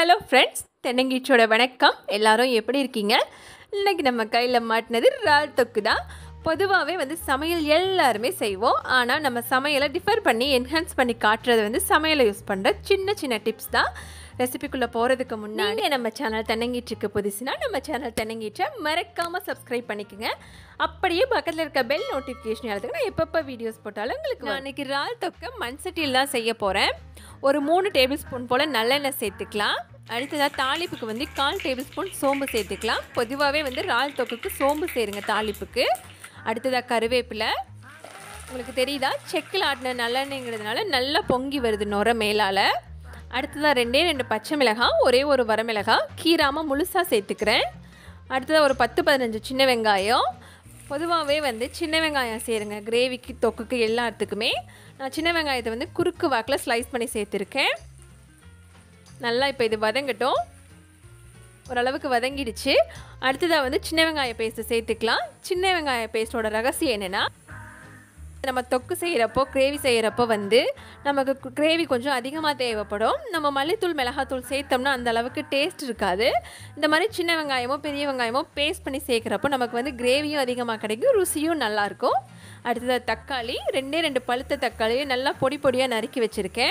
hello friends தென்னங்கீச்சோட வணக்கம் எல்லாரும் எப்படி இருக்கீங்க இன்னைக்கு நம்ம கையில் மாட்டினது இறால் தொக்கு தான் பொதுவாகவே வந்து சமையல் எல்லாருமே செய்வோம் ஆனால் நம்ம சமையலை டிஃபர் பண்ணி என்ஹான்ஸ் பண்ணி காட்டுறது வந்து சமையலை யூஸ் பண்ணுற சின்ன சின்ன டிப்ஸ் தான் ரெசிபிக்குள்ளே போகிறதுக்கு முன்னாடி நம்ம சேனல் தென்னங்கீற்றுக்கு புதுசுனா நம்ம சேனல் தென்னங்கீற்றை மறக்காமல் சப்ஸ்கிரைப் பண்ணிக்கோங்க அப்படியே பக்கத்தில் இருக்க பெல் நோட்டிஃபிகேஷன் எழுதுங்க நான் எப்பப்போ வீடியோஸ் போட்டாலும் உங்களுக்கு நான் இன்னைக்கு இறால் தொக்கை மண் சட்டியில் தான் செய்ய போகிறேன் ஒரு மூணு டேபிள் ஸ்பூன் போல் நல்லெண்ணெய் சேர்த்துக்கலாம் அடுத்ததாக தாளிப்புக்கு வந்து கால் டேபிள் ஸ்பூன் சோம்பு சேர்த்துக்கலாம் பொதுவாகவே வந்து இறால் தொக்குக்கு சோம்பு சேருங்க தாளிப்புக்கு அடுத்ததாக கருவேப்பிலை உங்களுக்கு தெரியுதா செக்கில் ஆட்டின நல்லெண்ணெய்ங்கிறதுனால நல்லா பொங்கி வருது நுர மேலால் அடுத்ததாக ரெண்டே ரெண்டு பச்சை மிளகாய் ஒரே ஒரு வரமிளகாய் கீராமல் முழுசாக சேர்த்துக்கிறேன் அடுத்ததாக ஒரு பத்து பதினஞ்சு சின்ன வெங்காயம் பொதுவாகவே வந்து சின்ன வெங்காயம் சேருங்க கிரேவிக்கு தொக்குக்கு எல்லாத்துக்குமே நான் சின்ன வெங்காயத்தை வந்து குறுக்கு வாக்கில் ஸ்லைஸ் பண்ணி சேர்த்துருக்கேன் நல்லா இப்போ இது வதங்கட்டும் ஓரளவுக்கு வதங்கிடுச்சு அடுத்ததாக வந்து சின்ன வெங்காய பேஸ்ட்டு சேர்த்துக்கலாம் சின்ன வெங்காய பேஸ்ட்டோட ரகசியம் என்னென்னா நம்ம தொக்கு செய்கிறப்போ கிரேவி செய்கிறப்போ வந்து நமக்கு கிரேவி கொஞ்சம் அதிகமாக தேவைப்படும் நம்ம மல்லித்தூள் மிளகாத்தூள் சேர்த்தோம்னா அந்த அளவுக்கு டேஸ்ட் இருக்காது இந்த மாதிரி சின்ன வெங்காயமோ பெரிய வெங்காயமோ பேஸ்ட் பண்ணி சேர்க்குறப்போ நமக்கு வந்து கிரேவியும் அதிகமாக கிடைக்கும் ருசியும் நல்லாயிருக்கும் அடுத்தது தக்காளி ரெண்டே ரெண்டு பழுத்த தக்காளியை நல்லா பொடி பொடியாக நறுக்கி வச்சுருக்கேன்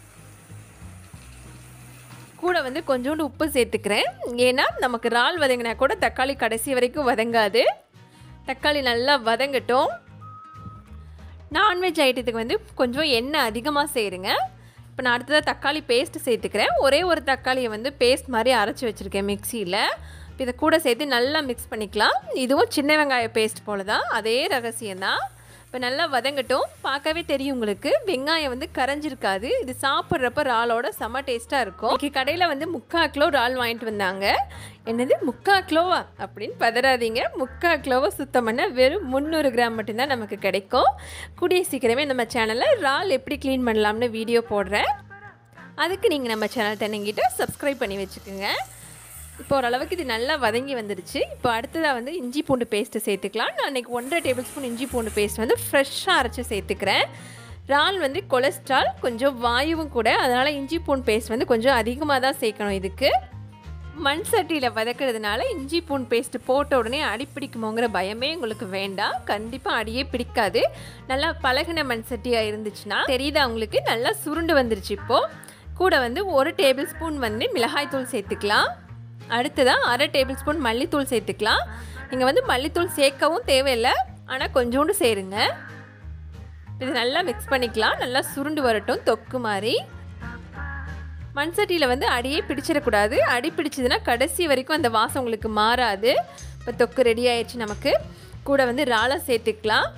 கூட வந்து கொஞ்சோண்டு உப்பு சேர்த்துக்கிறேன் ஏன்னா நமக்கு இறால் வதங்கினா கூட தக்காளி கடைசி வரைக்கும் வதங்காது தக்காளி நல்லா வதங்கட்டும் நான்வெஜ் ஐட்டத்துக்கு வந்து கொஞ்சம் எண்ணெய் அதிகமாக சேருங்க இப்போ நான் அடுத்ததாக தக்காளி பேஸ்ட்டு சேர்த்துக்கிறேன் ஒரே ஒரு தக்காளியை வந்து பேஸ்ட் மாதிரி அரைச்சி வச்சுருக்கேன் மிக்சியில் இப்போ இதை கூட சேர்த்து நல்லா மிக்ஸ் பண்ணிக்கலாம் இதுவும் சின்ன வெங்காய பேஸ்ட் போல தான் அதே ரகசியம்தான் இப்போ நல்லா வதங்கட்டும் பார்க்கவே தெரியும் உங்களுக்கு வெங்காயம் வந்து கரைஞ்சிருக்காது இது சாப்பிட்றப்ப இறாலோட செம டேஸ்ட்டாக இருக்கும் இன்றைக்கி கடையில் வந்து முக்கா கிலோ இறால் வாங்கிட்டு வந்தாங்க என்னது முக்கா கிலோவா அப்படின்னு பதறாதீங்க முக்கா கிலோவை சுத்தம் பண்ண வெறும் முந்நூறு கிராம் மட்டும்தான் நமக்கு கிடைக்கும் கூடிய சீக்கிரமே நம்ம சேனலில் இறால் எப்படி க்ளீன் பண்ணலாம்னு வீடியோ போடுறேன் அதுக்கு நீங்கள் நம்ம சேனல் தென்னங்கிட்ட சப்ஸ்கிரைப் பண்ணி வச்சுக்கோங்க இப்போ ஓரளவுக்கு இது நல்லா வதங்கி வந்துடுச்சு இப்போ அடுத்ததாக வந்து இஞ்சி பூண்டு பேஸ்ட்டு சேர்த்துக்கலாம் நான் அன்றைக்கி ஒன்றரை டேபிள் ஸ்பூன் இஞ்சி பூண்டு பேஸ்ட் வந்து ஃப்ரெஷ்ஷாக அரைச்சி சேர்த்துக்கிறேன் இறால் வந்து கொலஸ்ட்ரால் கொஞ்சம் வாயுவும் கூட அதனால் இஞ்சி பூண்டு பேஸ்ட் வந்து கொஞ்சம் அதிகமாக தான் சேர்க்கணும் இதுக்கு மண் சட்டியில் வதக்கிறதுனால இஞ்சி பூண்டு பேஸ்ட்டு போட்ட உடனே அடி பிடிக்குமோங்கிற பயமே உங்களுக்கு வேண்டாம் கண்டிப்பாக அடியே பிடிக்காது நல்லா பழகின மண் சட்டியாக இருந்துச்சுன்னா தெரியுதா உங்களுக்கு நல்லா சுருண்டு வந்துருச்சு இப்போது கூட வந்து ஒரு டேபிள் ஸ்பூன் வந்து மிளகாய்த்தூள் சேர்த்துக்கலாம் அடுத்ததாக அரை டேபிள் ஸ்பூன் மல்லித்தூள் சேர்த்துக்கலாம் நீங்கள் வந்து மல்லித்தூள் சேர்க்கவும் தேவையில்லை ஆனால் கொஞ்சோண்டு சேருங்க இது நல்லா மிக்ஸ் பண்ணிக்கலாம் நல்லா சுருண்டு வரட்டும் தொக்கு மாதிரி மண் சட்டியில் வந்து அடியே பிடிச்சிடக்கூடாது அடி பிடிச்சதுன்னா கடைசி வரைக்கும் அந்த வாசம் உங்களுக்கு மாறாது இப்போ தொக்கு ரெடி ஆயிடுச்சு நமக்கு கூட வந்து இறாலை சேர்த்துக்கலாம்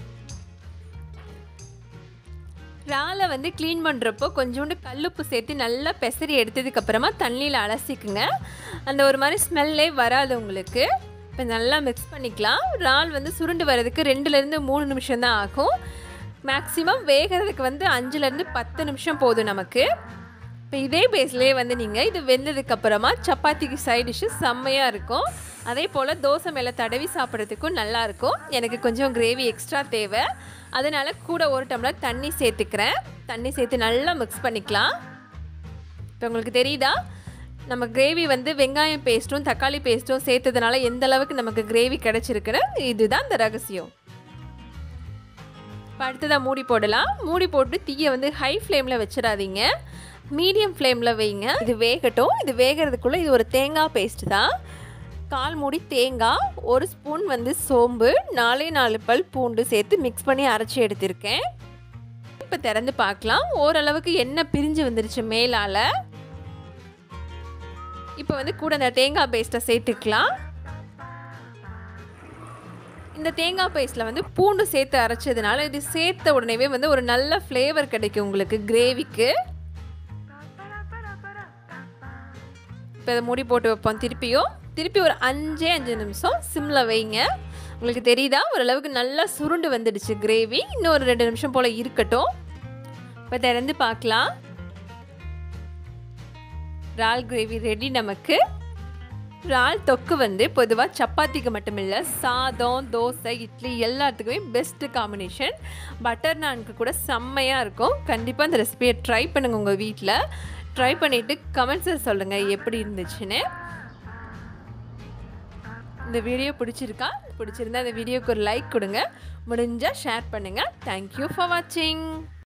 இறாலை வந்து க்ளீன் பண்ணுறப்போ கொஞ்சோண்டு கல்லுப்பு சேர்த்து நல்லா பெசரி எடுத்ததுக்கப்புறமா தண்ணியில் அலசிக்குங்க அந்த ஒரு மாதிரி ஸ்மெல்லே வராது உங்களுக்கு இப்போ நல்லா மிக்ஸ் பண்ணிக்கலாம் இறால் வந்து சுருண்டு வர்றதுக்கு ரெண்டுலேருந்து மூணு நிமிஷம் தான் ஆகும் மேக்ஸிமம் வேகிறதுக்கு வந்து அஞ்சுலேருந்து பத்து நிமிஷம் போதும் நமக்கு இப்போ இதே பேஸ்லேயே வந்து நீங்கள் இது வெந்ததுக்கப்புறமா சப்பாத்திக்கு சைட் டிஷ்ஷு செம்மையாக இருக்கும் அதே போல் தோசை மேலே தடவி சாப்பிட்றதுக்கும் நல்லாயிருக்கும் எனக்கு கொஞ்சம் கிரேவி எக்ஸ்ட்ரா தேவை அதனால் கூட ஒரு டம்ளர் தண்ணி சேர்த்துக்கிறேன் தண்ணி சேர்த்து நல்லா மிக்ஸ் பண்ணிக்கலாம் இப்போ உங்களுக்கு தெரியுதா நம்ம கிரேவி வந்து வெங்காயம் பேஸ்ட்டும் தக்காளி பேஸ்ட்டும் சேர்த்ததுனால எந்த அளவுக்கு நமக்கு கிரேவி கிடச்சிருக்குன்னு இதுதான் இந்த ரகசியம் இப்போ அடுத்ததாக மூடி போடலாம் மூடி போட்டு தீயை வந்து ஹை ஃப்ளேமில் வச்சிடாதீங்க மீடியம் ஃப்ளேமில் வைங்க இது வேகட்டும் இது வேகிறதுக்குள்ளே இது ஒரு தேங்காய் பேஸ்ட் தான் கால் மூடி தேங்காய் ஒரு ஸ்பூன் வந்து சோம்பு நாலே நாலு பல் பூண்டு சேர்த்து மிக்ஸ் பண்ணி அரைச்சி எடுத்திருக்கேன் இப்போ திறந்து பார்க்கலாம் ஓரளவுக்கு எண்ணெய் பிரிஞ்சு வந்துருச்சு மேலால் இப்போ வந்து கூட இந்த தேங்காய் பேஸ்ட்டை சேர்த்துக்கலாம் இந்த தேங்காய் பேஸ்ட்டில் வந்து பூண்டு சேர்த்து அரைச்சதுனால இது சேர்த்த உடனேவே வந்து ஒரு நல்ல ஃப்ளேவர் கிடைக்கும் உங்களுக்கு கிரேவிக்கு இப்போ இதை மூடி போட்டு வைப்போம் திருப்பியும் திருப்பி ஒரு அஞ்சே அஞ்சு நிமிஷம் சிம்மில் வைங்க உங்களுக்கு தெரியுதா ஓரளவுக்கு நல்லா சுருண்டு வந்துடுச்சு கிரேவி இன்னும் ஒரு ரெண்டு நிமிஷம் போல் இருக்கட்டும் இப்போ திறந்து பார்க்கலாம் இறால் கிரேவி ரெடி நமக்கு இறால் தொக்கு வந்து பொதுவாக சப்பாத்திக்கு மட்டும் இல்லை சாதம் தோசை இட்லி எல்லாத்துக்குமே பெஸ்ட்டு காம்பினேஷன் பட்டர் நானுக்கு கூட செம்மையாக இருக்கும் கண்டிப்பாக இந்த ரெசிபியை ட்ரை பண்ணுங்கள் உங்கள் வீட்டில் ட்ரை பண்ணிவிட்டு கமெண்ட்ஸில் சொல்லுங்கள் எப்படி இருந்துச்சுன்னு இந்த வீடியோ பிடிச்சிருக்கா பிடிச்சிருந்தா இந்த வீடியோக்கு ஒரு லைக் கொடுங்க முடிஞ்சால் ஷேர் பண்ணுங்கள் தேங்க்யூ ஃபார் வாட்சிங்